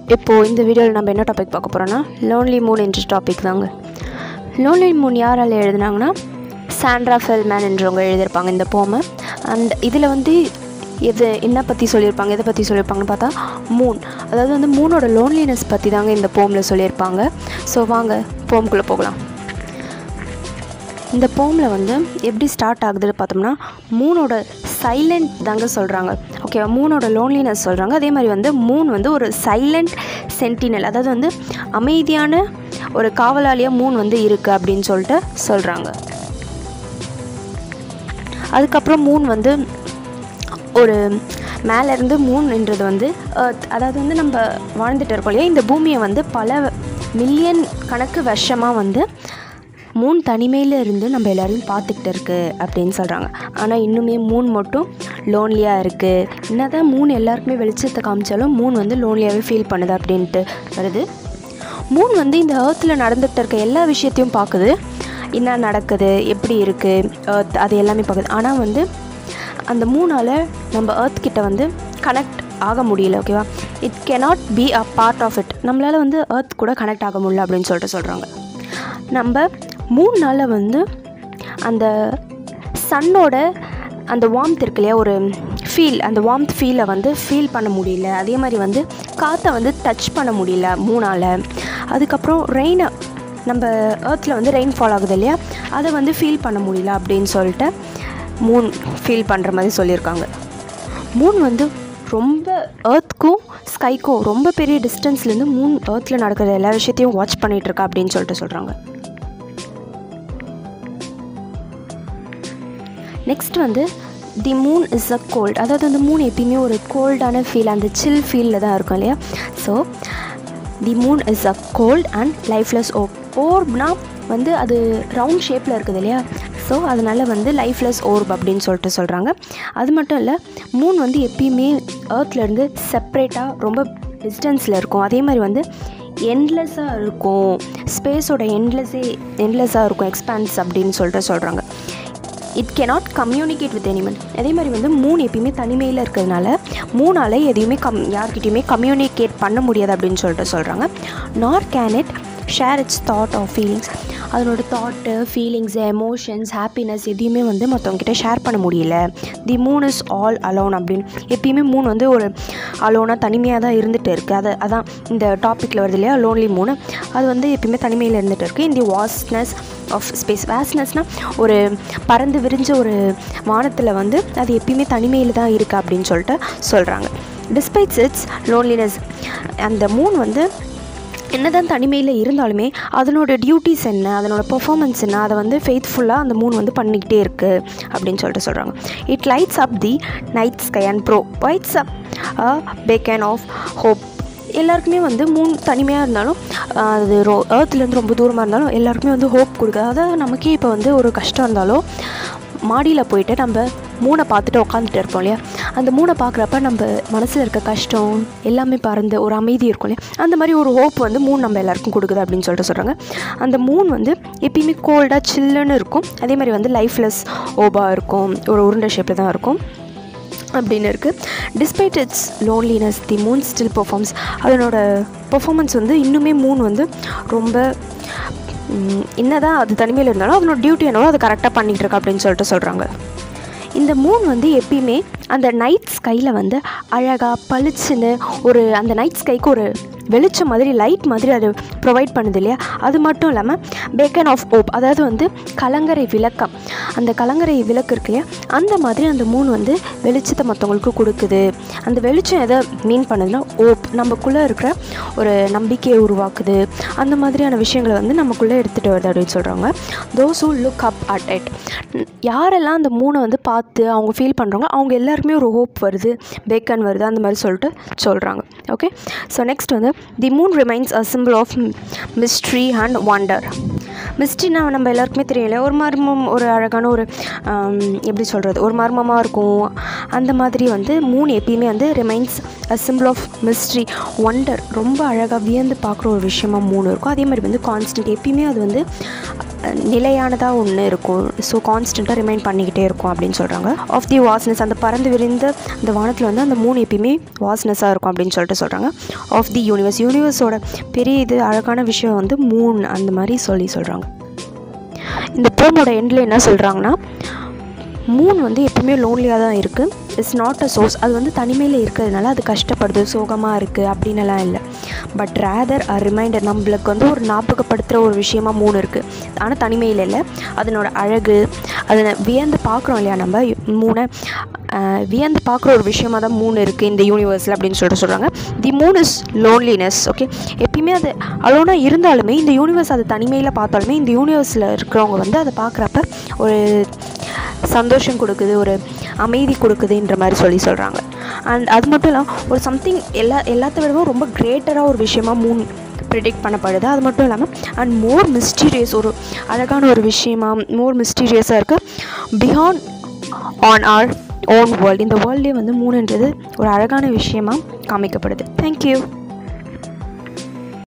இப்போது இந்த வீடியோவில் நம்ம என்ன டாபிக் பார்க்க போகிறோன்னா லோன்லி மூன் என்ற டாபிக் தாங்க லோன்லி மூன் யாரால் எழுதுனாங்கன்னா சாண்ட்ரா ஃபெல்மேன் என்றவங்க எழுதியிருப்பாங்க இந்த போமை அண்ட் இதில் வந்து எது என்ன பற்றி சொல்லியிருப்பாங்க எதை பற்றி சொல்லியிருப்பாங்கன்னு பார்த்தா மூன் அதாவது வந்து மூனோட லோன்லினஸ் பற்றி தாங்க இந்த போமில் சொல்லியிருப்பாங்க ஸோ வாங்க போம்குள்ளே போகலாம் இந்த போமில் வந்து எப்படி ஸ்டார்ட் ஆகுதுன்னு பார்த்தோம்னா மூனோட சைலண்ட் தாங்க சொல்கிறாங்க ஓகேவா மூனோட லோன்லினஸ் சொல்கிறாங்க அதே மாதிரி வந்து மூன் வந்து ஒரு சைலண்ட் சென்டினல் அதாவது வந்து அமைதியான ஒரு காவலாளியாக மூன் வந்து இருக்குது அப்படின்னு சொல்லிட்டு சொல்கிறாங்க அதுக்கப்புறம் மூன் வந்து ஒரு மேலேருந்து மூன்ன்றது வந்து எர்த் அதாவது வந்து நம்ம வாழ்ந்துட்டு இருக்கோம் இல்லையா இந்த பூமியை வந்து பல மில்லியன் கணக்கு வருஷமாக வந்து மூன் தனிமையில் இருந்து நம்ம எல்லோரையும் பார்த்துக்கிட்டு இருக்கு அப்படின்னு சொல்கிறாங்க ஆனால் இன்னுமே மூன் மட்டும் லோன்லியாக இருக்குது என்ன தான் மூன் எல்லாருக்குமே வெளிச்சத்தை காமிச்சாலும் மூன் வந்து லோன்லியாகவே ஃபீல் பண்ணுது அப்படின்ட்டு வருது மூன் வந்து இந்த ஏர்த்தில் நடந்துகிட்டு இருக்க எல்லா விஷயத்தையும் பார்க்குது என்ன நடக்குது எப்படி இருக்குது ஏர்த் அது எல்லாமே பார்க்குது ஆனால் வந்து அந்த மூணால் நம்ம ஏர்த் கிட்ட வந்து கனெக்ட் ஆக முடியல ஓகேவா it cannot be a part of it நம்மளால் வந்து ஏர்த் கூட கனெக்ட் ஆக முடியல அப்படின்னு சொல்லிட்டு சொல்கிறாங்க நம்ம மூணு நாளில் வந்து அந்த சன்னோட அந்த வார்ம்த் இருக்கு இல்லையா ஒரு ஃபீல் அந்த வார்ம்த் ஃபீலை வந்து ஃபீல் பண்ண முடியல அதே மாதிரி வந்து காற்றை வந்து டச் பண்ண முடியல மூணால் அதுக்கப்புறம் ரெயினை நம்ம ஏர்த்தில் வந்து ரெயின் ஃபால் ஆகுது இல்லையா அதை வந்து ஃபீல் பண்ண முடியல அப்படின்னு சொல்லிட்டு மூன் ஃபீல் பண்ணுற மாதிரி சொல்லியிருக்காங்க மூன் வந்து ரொம்ப ஏர்த்துக்கும் ஸ்கைக்கும் ரொம்ப பெரிய டிஸ்டன்ஸ்லேருந்து மூன் ஏர்த்தில் நடக்கிற எல்லா விஷயத்தையும் வாட்ச் பண்ணிகிட்ருக்கா அப்படின்னு சொல்லிட்டு சொல்கிறாங்க நெக்ஸ்ட் வந்து the moon is a cold அதாவது அந்த மூன் எப்பயுமே ஒரு கோல்டான ஃபீல் அந்த சில் ஃபீலில் தான் இருக்கும் இல்லையா so the moon is a cold and lifeless orb ஓர்ப்னா வந்து அது ரவுண்ட் ஷேப்பில் இருக்குது இல்லையா ஸோ அதனால் வந்து லைஃப்லெஸ் ஓர்ப் அப்படின்னு சொல்லிட்டு சொல்கிறாங்க அது மட்டும் இல்லை மூன் வந்து எப்பயுமே ஏர்த்லேருந்து செப்ரேட்டாக ரொம்ப டிஸ்டன்ஸில் இருக்கும் அதே மாதிரி வந்து எண்ட்லெஸ்ஸாக இருக்கும் ஸ்பேஸோட எண்ட்லெஸ்ஸே எண்ட்லெஸ்ஸாக இருக்கும் எக்ஸ்பான்ஸ் அப்படின்னு சொல்லிட்டு சொல்கிறாங்க it cannot communicate with anyone அதே மாதிரி வந்து மூணு எப்பயுமே தனிமையில் இருக்கிறதுனால மூணால் எதையுமே கம் யார்கிட்டையுமே கம்யூனிகேட் பண்ண முடியாது அப்படின்னு சொல்லிட்டு சொல்கிறாங்க nor can it share its thought of feelings அதனோட தாட்டு ஃபீலிங்ஸ் எமோஷன்ஸ் ஹாப்பினஸ் எதையுமே வந்து மற்றவங்ககிட்ட ஷேர் பண்ண முடியல the moon is all alone அப்படின்னு எப்பயுமே மூணு வந்து ஒரு அலோனாக தனிமையாக தான் இருந்துகிட்டு இருக்குது அது அதான் இந்த டாப்பிக்கில் வருது இல்லையா லோன்லி மூணு அது வந்து எப்பயுமே தனிமையில் இருந்துகிட்டு இருக்குது இந்த வாஸ்ட்னஸ் ஆஃப் ஸ்பேஸ் வேஸ்ட்னஸ்னால் ஒரு பறந்து விரிஞ்ச ஒரு வானத்தில் வந்து அது எப்பயுமே தனிமையில் தான் இருக்குது அப்படின்னு சொல்லிட்டு சொல்கிறாங்க டிஸ்பைட்ஸ் இட்ஸ் லோன்லினஸ் அந்த மூன் வந்து என்ன தான் தனிமையில் இருந்தாலுமே அதனோட டியூட்டிஸ் என்ன அதனோட பெர்ஃபார்மன்ஸ் என்ன அதை வந்து ஃபெய்த்ஃபுல்லாக அந்த மூன் வந்து பண்ணிக்கிட்டே இருக்குது அப்படின்னு சொல்லிட்டு சொல்கிறாங்க it lights up the night sky and provides up a beacon of hope எல்லாருக்குமே வந்து மூணு தனிமையாக இருந்தாலும் அது ரோ ஏர்த்துலேருந்து ரொம்ப தூரமாக இருந்தாலும் எல்லாருக்குமே வந்து ஹோப் கொடுக்குது அதாவது நமக்கே இப்போ வந்து ஒரு கஷ்டம் இருந்தாலும் மாடியில் போயிட்டு நம்ம மூணை பார்த்துட்டு உட்காந்துட்டு இருப்போம் இல்லையா அந்த மூணை பார்க்குறப்ப நம்ம மனசில் இருக்க கஷ்டம் எல்லாமே பறந்து ஒரு அமைதி இருக்கும் இல்லையா அந்த மாதிரி ஒரு ஹோப் வந்து மூணு நம்ம எல்லாருக்கும் கொடுக்குது அப்படின்னு சொல்லிட்டு சொல்கிறாங்க அந்த மூன் வந்து எப்பயுமே கோல்டாக சில்லுன்னு இருக்கும் அதே மாதிரி வந்து லைஃப்லெஸ் ஓபாக இருக்கும் ஒரு உருண்டை ஷேப்பில் தான் இருக்கும் அப்படின்னு இருக்குது despite its loneliness the moon still performs அதனோட பெர்ஃபார்மன்ஸ் வந்து இன்னுமே மூன் வந்து ரொம்ப என்ன தான் அது தனிமையில் இருந்தாலும் அதனோட டியூட்டி என்னவோ அது கரெக்டாக பண்ணிகிட்டு இருக்கா அப்படின்னு சொல்லிட்டு சொல்கிறாங்க இந்த மூன் வந்து எப்பயுமே அந்த நைட் ஸ்கையில் வந்து அழகாக பளிச்சுன்னு ஒரு அந்த நைட் ஸ்கைக்கு ஒரு வெளிச்சம் மாதிரி லைட் மாதிரி அது ப்ரொவைட் பண்ணுது இல்லையா அது மட்டும் இல்லாமல் பேக்கன் ஆஃப் ஓப் அதாவது வந்து கலங்கரை விளக்கம் அந்த கலங்கரை விளக்கு இருக்கு இல்லையா அந்த மாதிரி அந்த மூன் வந்து வெளிச்சத்தை மற்றவங்களுக்கு கொடுக்குது அந்த வெளிச்சம் எதை மீன் பண்ணுதுன்னா ஓப் நமக்குள்ளே இருக்கிற ஒரு நம்பிக்கையை உருவாக்குது அந்த மாதிரியான விஷயங்களை வந்து நமக்குள்ளே எடுத்துகிட்டு வருது அப்படின்னு சொல்கிறாங்க those who look up at it யாரெல்லாம் அந்த மூனை வந்து பார்த்து அவங்க ஃபீல் பண்ணுறாங்களோ அவங்க எல்லாருமே ஒரு ஹோப் வருது பேக்கன் வருது அந்த மாதிரி சொல்லிட்டு சொல்கிறாங்க ஓகே ஸோ நெக்ஸ்ட் வந்து the moon remains a simple of mystery and wonder மிஸ்ட்ரினா நம்ம எல்லாருக்குமே தெரியல ஒரு மர்மம் ஒரு அழகான ஒரு எப்படி சொல்கிறது ஒரு மர்மமாக இருக்கும் அந்த மாதிரி வந்து மூன் எப்பயுமே வந்து remains a simple of mystery wonder ரொம்ப அழகாக வியந்து பார்க்குற ஒரு விஷயமா மூணு இருக்கும் அதே மாதிரி வந்து கான்ஸ்டன்ட் எப்பயுமே அது வந்து நிலையானதாக ஒன்று இருக்கும் ஸோ கான்ஸ்டண்ட்டாக ரிமைண்ட் பண்ணிக்கிட்டே இருக்கும் அப்படின்னு சொல்கிறாங்க ஆஃப் தி வாஸ்னஸ் அந்த பறந்து விரிந்த அந்த வானத்தில் வந்து அந்த மூணு எப்பயுமே வாஸ்னஸாக இருக்கும் அப்படின்னு சொல்லிட்டு சொல்கிறாங்க ஆஃப் தி யூனிவர்ஸ் யூனிவர்ஸோட பெரிய இது அழகான விஷயம் வந்து மூன் அந்த மாதிரி சொல்லி சொல்கிறாங்க இந்த போமோட எண்டில் என்ன சொல்கிறாங்கன்னா மூன் வந்து எப்பவுமே லோன்லியாக தான் இருக்குது இட்ஸ் நாட் அ சோர்ஸ் அது வந்து தனிமையில் இருக்கிறதுனால அது கஷ்டப்படுது சோகமாக இருக்குது அப்படின்னுலாம் இல்லை பட் ரேதர் அ ரிமைண்டர் நம்மளுக்கு வந்து ஒரு ஞாபகப்படுத்துகிற ஒரு விஷயமா மூணு இருக்குது ஆனால் தனிமையில் இல்லை அதனோட அழகு அதை வியந்து பார்க்குறோம் இல்லையா நம்ம மூணை ஆஹ், வியந்து பார்க்குற ஒரு விஷயமா தான் மூணு இருக்குது இந்த யூனிவர்ஸில் அப்படின்னு சொல்லிட்டு சொல்கிறாங்க the moon is loneliness okay எப்பயுமே அது அலோனாக இருந்தாலுமே இந்த யூனிவர்ஸ் அது தனிமையில் பார்த்தாலுமே இந்த யூனிவர்ஸில் இருக்கிறவங்க வந்து அதை பார்க்குறப்ப ஒரு சந்தோஷம் கொடுக்குது ஒரு அமைதி கொடுக்குதுன்ற மாதிரி சொல்லி சொல்கிறாங்க அண்ட் அது மட்டும் இல்லாமல் ஒரு சம்திங் எல்லா எல்லாத்த விடவும் ரொம்ப கிரேட்டராக ஒரு விஷயமா மூன் ப்ரிடிக்ட் பண்ணப்படுது அது மட்டும் இல்லாமல் அண்ட் மோர் மிஸ்டீரியஸ் ஒரு அழகான ஒரு விஷயமா மோர் மிஸ்டீரியஸாக இருக்குது beyond on our own world இந்த வேர்ல்டே வந்து மூணுன்றது ஒரு அழகான விஷயமா காமிக்கப்படுது தேங்க்யூ